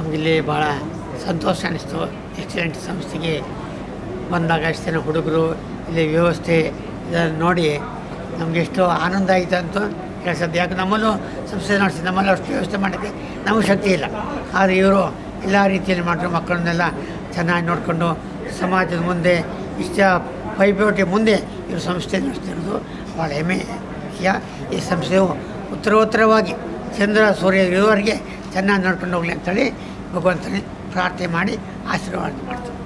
ನಮಗಿಲ್ಲಿ ಭಾಳ ಸಂತೋಷ ಅನ್ನಿಸ್ತು ಎಕ್ಸಲೆಂಟ್ ಸಂಸ್ಥೆಗೆ ಬಂದಾಗ ಎಷ್ಟು ಜನ ಹುಡುಗರು ಇಲ್ಲಿ ವ್ಯವಸ್ಥೆ ಇದನ್ನು ನೋಡಿ ನಮಗೆ ಎಷ್ಟು ಆನಂದ ಆಯಿತು ಅಂತ ಹೇಳ್ಸದ್ದು ಯಾಕೆ ನಮ್ಮಲ್ಲೂ ಸಂಸ್ಥೆ ನಡೆಸಿ ನಮ್ಮಲ್ಲಿ ಅಷ್ಟು ವ್ಯವಸ್ಥೆ ಮಾಡೋಕ್ಕೆ ನಮಗೆ ಶಕ್ತಿ ಇಲ್ಲ ಆದರೆ ಇವರು ಎಲ್ಲ ರೀತಿಯಲ್ಲಿ ಮಾಡಿದ್ರು ಮಕ್ಕಳನ್ನೆಲ್ಲ ಚೆನ್ನಾಗಿ ನೋಡಿಕೊಂಡು ಸಮಾಜದ ಮುಂದೆ ಇಷ್ಟ ಪೈಪೋಟಿ ಮುಂದೆ ಇವರು ಸಂಸ್ಥೆ ನಡೆಸ್ತಿರೋದು ಭಾಳ ಹೆಮ್ಮೆ ವಿಷಯ ಈ ಸಂಸ್ಥೆಯು ಉತ್ತರೋತ್ತರವಾಗಿ ಚಂದ್ರ ಸೂರ್ಯ ಇರುವವರೆಗೆ ಚೆನ್ನಾಗಿ ನಡ್ಕೊಂಡು ಹೋಗಲಿ ಅಂತೇಳಿ ಭಗವಂತನೇ ಪ್ರಾರ್ಥನೆ ಮಾಡಿ ಆಶೀರ್ವಾದ ಮಾಡ್ತೀವಿ